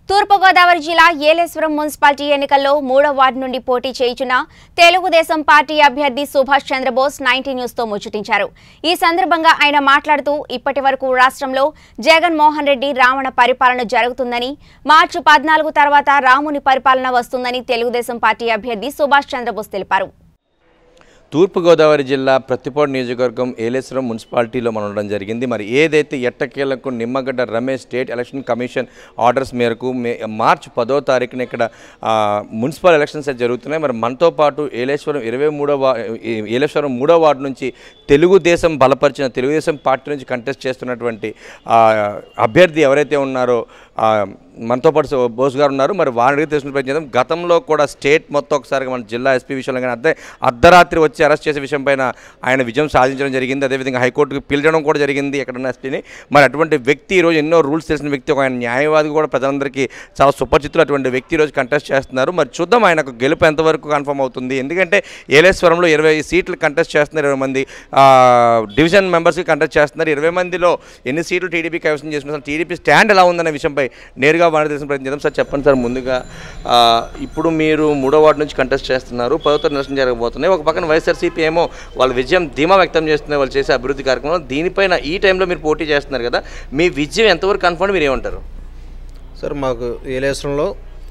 తూర్పుగోదావరి జిల్లా ఏలేశ్వరం మున్సిపాలిటీ ఎన్నికల్లో మూడో వార్డు నుండి పోటీ చేయుచున్న తెలుగుదేశం పార్టీ అభ్యర్థి సుభాష్ చంద్రబోస్ నైన్టీ న్యూస్తో ముచ్చటించారు ఈ సందర్భంగా ఆయన మాట్లాడుతూ ఇప్పటి వరకు రాష్ట్రంలో జగన్మోహన్ రెడ్డి రావణ పరిపాలన జరుగుతుందని మార్చి పద్నాలుగు తర్వాత రాముని పరిపాలన వస్తుందని తెలుగుదేశం పార్టీ అభ్యర్థి సుభాష్ చంద్రబోస్ తెలిపారు తూర్పుగోదావరి జిల్లా ప్రతిపాడు నియోజకవర్గం ఏలేశ్వరం మున్సిపాలిటీలో మనం ఉండడం జరిగింది మరి ఏదైతే ఎట్టకేలకు Nimmagadda Ramesh state election commission orders మేరకు మే మార్చి పదో తారీఖున ఇక్కడ ఆ, మున్సిపల్ ఎలక్షన్స్ అయితే జరుగుతున్నాయి మరి మనతో పాటు ఏలేశ్వరం ఇరవై మూడో వా ఏ- ఏలేశ్వరం మూడో వార్డు నుంచి తెలుగుదేశం బలపరిచిన తెలుగుదేశం పార్టీ నుంచి కంటెస్ట్ చేస్తున్నటువంటి ఆ, అభ్యర్థి ఎవరైతే ఉన్నారో ఆ, మనతో పాటు సో- బోస్ గారు ఉన్నారు మరి వారిని అడిగి తెలుసుకునే ప్రయత్నం చేద్దాం గతంలో కూడా స్టేట్ మొత్తం ఒకసారి మన జిల్లా ఎస్పీ విషయంలో కానీ అదే అర్ధరాత్రి వచ్చి అరెస్ట్ చేసే విషయం పైన ఆయన విజయం సాధించడం జరిగింది అదేవిధంగా హైకోర్టుకు పిలచడం కూడా జరిగింది ఎక్కడున్న ఎస్పీని మరి అటువంటి వ్యక్తి ఈరోజు ఎన్నో రూల్స్ తెలిసిన వ్యక్తి ఒక ఆయన న్యాయవాది కూడా ప్రజలందరికీ చాలా సుపరిచితులు అటువంటి వ్యక్తి ఈరోజు కంటెస్ట్ చేస్తున్నారు మరి చూద్దాం ఆయనకు గెలుపు ఎంతవరకు కన్ఫర్మ్ అవుతుంది ఎందుకంటే ఏలేశ్వరంలో ఇరవై సీట్లు కంటెస్ట్ చేస్తున్నారు ఇరవై మంది ఆ, డివిజన్ మెంబర్స్కి కంటెస్ట్ చేస్తున్నారు ఇరవై మందిలో ఎన్ని సీట్లు టీడీపీ కైవసం చేసుకున్నారు టీడీపీ స్టాండ్ ఎలా ఉందనే విషయంపై నేరుగా వాడిని తెలిసిన ప్రయత్నం చేద్దాం సార్ చెప్పండి సార్ ముందుగా ఆ, ఇప్పుడు మీరు మూడో వార్డు నుంచి కంటెస్ట్ చేస్తున్నారు పదో తరగతి నిరసన జరగబోతున్నాయి ఒక పక్కన వైఎస్ఆర్సీపీ ఏమో వాళ్ళ విజయం ధీమా వ్యక్తం చేస్తున్నారు వాళ్ళు చేసే అభివృద్ధి కార్యక్రమం దీనిపైన ఈ టైంలో మీరు పోటీ చేస్తున్నారు కదా మీ విజయం ఎంతవరకు కన్ఫర్మ్ మీరు ఏమంటారు సార్ మాకు ఏలేశ్వరంలో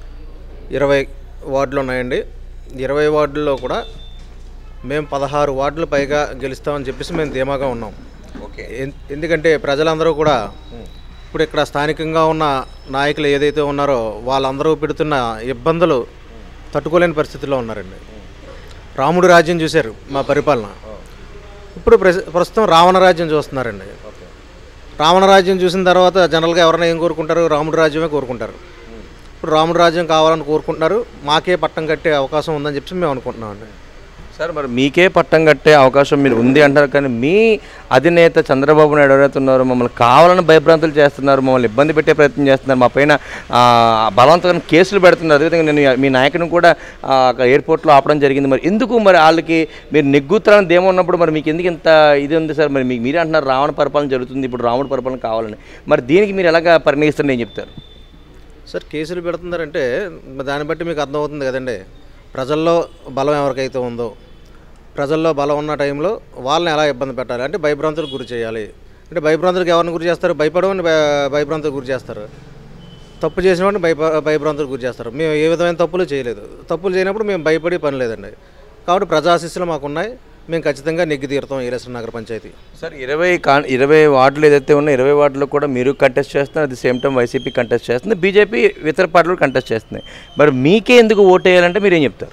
ఇరవై వార్డులు ఉన్నాయండి ఇరవై వార్డుల్లో కూడా మేము పదహారు వార్డులు పైగా గెలుస్తామని చెప్పేసి మేము ధీమాగా ఉన్నాం ఓకే ఎన్- ఎందుకంటే ప్రజలందరూ కూడా ఇప్పుడు ఇక్కడ స్థానికంగా ఉన్న నాయకులు ఏదైతే ఉన్నారో వాళ్ళందరూ పెడుతున్న ఇబ్బందులు తట్టుకోలేని పరిస్థితిలో ఉన్నారండి రాముడు రాజ్యం చూశారు మా పరిపాలన ఇప్పుడు ప్రస్- ప్రస్తుతం రావణ రాజ్యం చూస్తున్నారండి రావణ రాజ్యం చూసిన తర్వాత జనరల్గా ఎవరైనా ఏం కోరుకుంటారు రాముడు రాజ్యమే కోరుకుంటారు ఇప్పుడు రాముడు రాజ్యం కావాలని కోరుకుంటున్నారు మాకే పట్టం కట్టే అవకాశం ఉందని చెప్పి మేము అనుకుంటున్నామండి సార్ మరి మీకే పట్టం కట్టే అవకాశం మీరు ఉంది అంటారు కానీ మీ అధినేత చంద్రబాబు నాయుడు ఎవరైతే ఉన్నారో మమ్మల్ని కావాలని భయభ్రాంతులు చేస్తున్నారు మమ్మల్ని ఇబ్బంది పెట్టే ప్రయత్నం చేస్తున్నారు మా పైన ఆ, బలవంతమైన కేసులు పెడుతున్నారు అదేవిధంగా నేను మీ నాయకుని కూడా ఆ, అక్కడ ఎయిర్పోర్ట్లో ఆపడం జరిగింది మరి ఎందుకు మరి వాళ్ళకి మీరు నెగ్గుతారని దేమో ఉన్నప్పుడు మరి మీకు ఎందుకు ఇంత ఇది ఉంది సార్ మరి మీకు మీరే అంటున్నారు రావణ పరిపాలన జరుగుతుంది ఇప్పుడు రావణ పరిపాలన కావాలని మరి దీనికి మీరు ఎలాగ పరిణయిస్తారు నేను చెప్తారు సార్ కేసులు పెడుతున్నారంటే దాన్ని బట్టి మీకు అర్థమవుతుంది కదండి ప్రజల్లో బలం ఎవరికైతే ఉందో ప్రజల్లో బలం ఉన్న టైంలో వాళ్ళని ఎలా ఇబ్బంది పెట్టాలి అంటే భయభ్రాంతులకు గురి చేయాలి అంటే భయభ్రాంతులకు ఎవరిని గురి చేస్తారు భయపడవని భయ- భయభ్రాంతులకు గురి చేస్తారు తప్పు చేసిన వాడిని భయ భయభ్రాంతులకు గురి చేస్తారు మేము ఏ విధమైన తప్పులు చేయలేదు తప్పులు చేయనప్పుడు మేము భయపడి పని లేదండి కాబట్టి ప్రజాశిస్సులు మాకున్నాయి మేము ఖచ్చితంగా నెగ్గి తీరుతాం ఏలేశ్వరం నగర పంచాయతీ సార్ ఇరవై కా ఇరవై వార్డులు ఏదైతే ఉన్నాయో ఇరవై వార్డులో కూడా మీరు కంటెస్ట్ చేస్తున్నారు at the same time YCP contest చేస్తుంది బీజేపీ ఇతర పార్టీలు కంటెస్ట్ చేస్తున్నాయి మరి మీకే ఎందుకు ఓటు వేయాలంటే మీరు ఏం చెప్తారు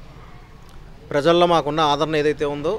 ప్రజల్లో మాకున్న ఆదరణ ఏదైతే ఉందో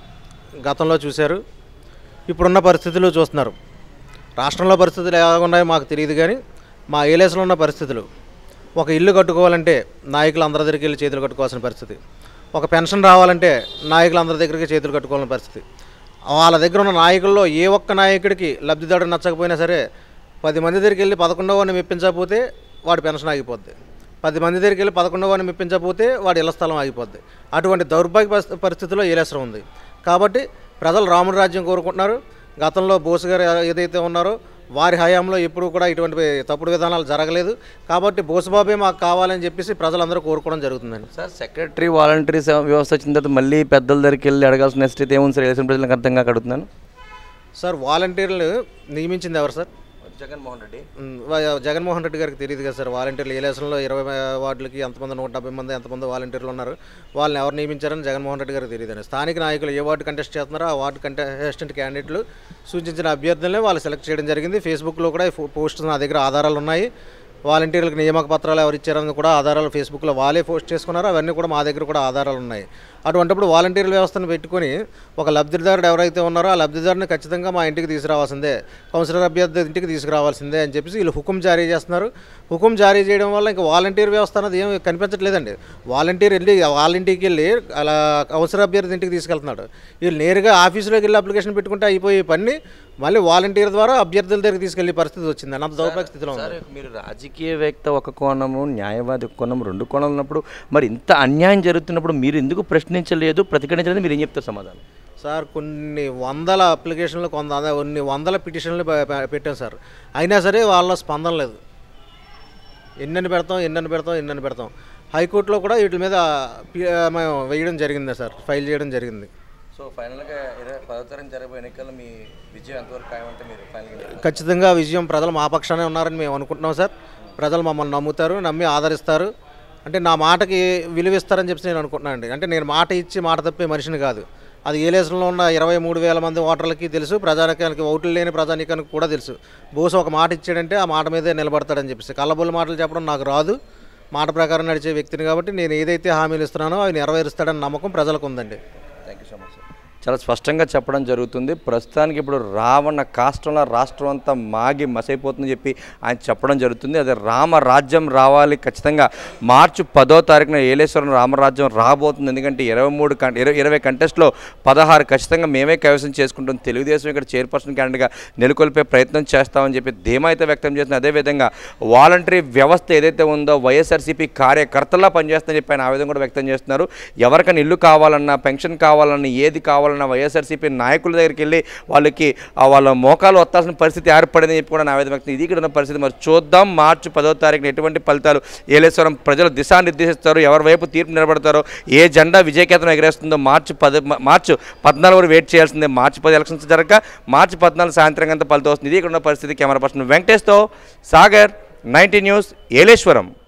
గతంలో చూశారు ఇప్పుడున్న పరిస్థితులు చూస్తున్నారు రాష్ట్రంలో పరిస్థితులు ఎలా ఉన్నాయో మాకు తెలియదు కానీ మా ఏలేసులో ఉన్న పరిస్థితులు ఒక ఇల్లు కట్టుకోవాలంటే నాయకులు అందరి దగ్గరికి వెళ్ళి చేతులు కట్టుకోవాల్సిన పరిస్థితి ఒక పెన్షన్ రావాలంటే నాయకులు అందరి దగ్గరికి చేతులు కట్టుకోవాల్సిన పరిస్థితి వాళ్ళ దగ్గర ఉన్న నాయకుల్లో ఏ ఒక్క నాయకుడికి లబ్ధిదారుడు నచ్చకపోయినా సరే పది మంది దగ్గరికి వెళ్ళి పదకొండవ వాడిని మెప్పించకపోతే వాడి పెన్షన్ ఆగిపోద్ది పది మంది దగ్గరికి వెళ్ళి పదకొండవ వాడిని మెప్పించకపోతే వాడి ఇళ్ల స్థలం ఆగిపోద్ది అటువంటి దౌర్భాగ్య పరిస్థి- పరిస్థితిలో ఏలేశ్వరం ఉంది కాబట్టి ప్రజలు రాముడి రాజ్యం కోరుకుంటున్నారు గతంలో బోసు గారు ఏదైతే ఉన్నారో వారి హయాంలో ఎప్పుడు కూడా ఇటువంటి తప్పుడు విధానాలు జరగలేదు కాబట్టి బోసుబాబే మాకు కావాలని చెప్పేసి ప్రజలందరూ కోరుకోవడం జరుగుతుందండి సార్ సెక్రటరీ వాలంటరీ వ్యవస్థ వచ్చిన తర్వాత మళ్ళీ పెద్దల దగ్గరికి వెళ్ళి అడగాల్సిన నెక్స్ట్ అయితే ఏముంది సార్ ఎలక్షన్ ప్రజలకు అర్థంగా అడుగుతున్నాను సార్ వాలంటీర్లు నియమించింది ఎవరు సార్ జగన్మోహన్ రెడ్డి ఉమ్, వా- జగన్మోహన్ రెడ్డి గారికి తెలియదు కదా సార్ వాలంటీర్లు ఏ లేసంలో ఇరవై వార్డులకి ఎంతమంది నూట డెబ్బై మంది ఎంతమంది వాలంటీర్లు ఉన్నారు వాళ్ళని ఎవరు నియమించారని జగన్మోహన్ రెడ్డి గారికి తెలియదు స్థానిక నాయకులు ఏ వార్డు కంటెస్ట్ చేస్తున్నారో ఆ వార్డు కంటెస్టెంట్ క్యాండిడేట్లు సూచించిన అభ్యర్థులనే వాళ్ళు సెలెక్ట్ చేయడం జరిగింది ఫేస్బుక్లో కూడా ఈ ఫో- పోస్ట్ నా దగ్గర ఆధారాలు ఉన్నాయి వాలంటీర్లకు నియామక పత్రాలు ఎవరు ఇచ్చారని కూడా ఆధారాలు ఫేస్బుక్లో వాళ్ళే పోస్ట్ చేసుకున్నారు అవన్నీ కూడా మా దగ్గర కూడా ఆధారాలు ఉన్నాయి అటువంటిప్పుడు వాలంటీర్ల వ్యవస్థను పెట్టుకొని ఒక లబ్ధిదారుడు ఎవరైతే ఉన్నారో ఆ లబ్ధిదారుని ఖచ్చితంగా మా ఇంటికి తీసుకురావాల్సిందే కౌన్సిలర్ అభ్యర్థి ఇంటికి తీసుకురావాల్సిందే అని చెప్పేసి వీళ్ళు హుకుం జారీ చేస్తున్నారు హుకుం జారీ చేయడం వల్ల ఇంకా వాలంటీర్ వ్యవస్థ అన్నది ఏం కనిపించట్లేదండి వాలంటీర్ వెళ్ళి వాళ్ళ ఇంటికి వెళ్ళి అలా కౌన్సిలర్ అభ్యర్థి ఇంటికి తీసుకెళ్తున్నాడు వీళ్ళు నేరుగా ఆఫీసులోకి వెళ్ళి అప్లికేషన్ పెట్టుకుంటే అయిపోయే పని మళ్ళీ వాలంటీర్ ద్వారా అభ్యర్థుల దగ్గరికి తీసుకెళ్లే పరిస్థితి వచ్చింది అంత దౌర్భాగ్య స్థితిలో ఉంది సార్ మీరు రాజకీయవేత్త ఒక కోణము న్యాయవాది ఒక కోణం రెండు కోణాలు ఉన్నప్పుడు మరి ఇంత అన్యాయం జరుగుతున్నప్పుడు మీరు ఎందుకు ప్రశ్నించలేదు ప్రతిఘటించలేదు మీరు ఏం చెప్తారు సమాధానం సార్ కొన్ని వందల అప్లికేషన్లు కొంత అదే కొన్ని వందల పిటిషన్లు పె- పె- పెట్టాం సార్ అయినా సరే వాళ్ళ స్పందన లేదు ఎన్నెన్ని పెడతాం ఎన్నెన్ని పెడతాం ఎన్నెన్ని పెడతాం హైకోర్టులో కూడా వీటి మీద పి- మేము వేయడం జరిగింది సార్ ఫైల్ చేయడం జరిగింది సో ఫైనల్గా ఇరవై పదో తారీఖు జరగబోయే ఎన్నికల్లో మీ విజయం ఎంతవరకు ఖాయమంటే మీరు ఫైనల్గా ఖచ్చితంగా విజయం ప్రజలు మా పక్షానే ఉన్నారని మేము అనుకుంటున్నాం సార్ ప్రజలు మమ్మల్ని నమ్ముతారు నమ్మి ఆదరిస్తారు అంటే నా మాటకి విలువిస్తారని చెప్పి నేను అనుకుంటున్నాను అండి అంటే నేను మాట ఇచ్చి మాట తప్పే మనిషిని కాదు అది ఏలేసంలో ఉన్న ఇరవై మూడు వేల మంది ఓటర్లకి తెలుసు ప్రజానికానికి ఓట్లు లేని ప్రజానికానికి కూడా తెలుసు బోసు ఒక మాట ఇచ్చాడంటే ఆ మాట మీదే నిలబడతాడని చెప్పేసి కళ్ళబొల్లి మాటలు చెప్పడం నాకు రాదు మాట ప్రకారం నడిచే వ్యక్తిని కాబట్టి నేను ఏదైతే హామీలు ఇస్తున్నానో అవి నెరవేరుస్తాడని నమ్మకం ప్రజలకు ఉందండి థ్యాంక్ యూ సో మచ్ చాలా స్పష్టంగా చెప్పడం జరుగుతుంది ప్రస్తుతానికి ఇప్పుడు రావణ కాష్టంలో రాష్ట్రం అంతా మాగి మసైపోతుందని చెప్పి ఆయన చెప్పడం జరుగుతుంది అదే రామరాజ్యం రావాలి ఖచ్చితంగా మార్చి పదో తారీఖున ఏలేశ్వరం రామరాజ్యం రాబోతుంది ఎందుకంటే ఇరవై మూడు కం ఇరవై ఇరవై కంటెస్ట్లో పదహారు ఖచ్చితంగా మేమే కైవసం చేసుకుంటాం తెలుగుదేశం ఇక్కడ చైర్పర్సన్ క్యాండిడేట్గా నెలకొల్పే ప్రయత్నం చేస్తామని చెప్పి ధీమా అయితే వ్యక్తం చేస్తుంది అదేవిధంగా వాలంటరీ వ్యవస్థ ఏదైతే ఉందో వైఎస్ఆర్సీపీ కార్యకర్తలా పనిచేస్తుందని చెప్పి ఆయన ఆవేదన కూడా వ్యక్తం చేస్తున్నారు ఎవరికైనా ఇల్లు కావాలన్నా పెన్షన్ కావాలన్నా ఏది కావాలన్నా వైఎస్ఆర్సీపీ నాయకుల దగ్గరికి వెళ్ళి వాళ్ళకి ఆ వాళ్ళ మోకాలు వత్తాల్సిన పరిస్థితి ఏర్పడిందని చెప్పి కూడా నా ఆవేదన వ్యక్తం ఇది ఇక్కడ ఉన్న పరిస్థితి మరి చూద్దాం మార్చి పదో తారీఖున ఎటువంటి ఫలితాలు ఏలేశ్వరం ప్రజలు దిశానిర్దేశిస్తారు ఎవరి వైపు తీర్పు నిలబడతారో ఏ జెండా విజయకేతనం ఎగరేస్తుందో మార్చి పది మార్చి పద్నాలుగు వరకు వెయిట్ చేయాల్సిందే మార్చి పది ఎలక్షన్స్ జరగక మార్చి పద్నాలుగు సాయంత్రం అంతా ఫలితం వస్తుంది ఇది ఇక్కడ ఉన్న పరిస్థితి కెమెరా పర్సన్ వెంకటేష్తో సాగర్ నైన్టీ న్యూస్ ఏలేశ్వరం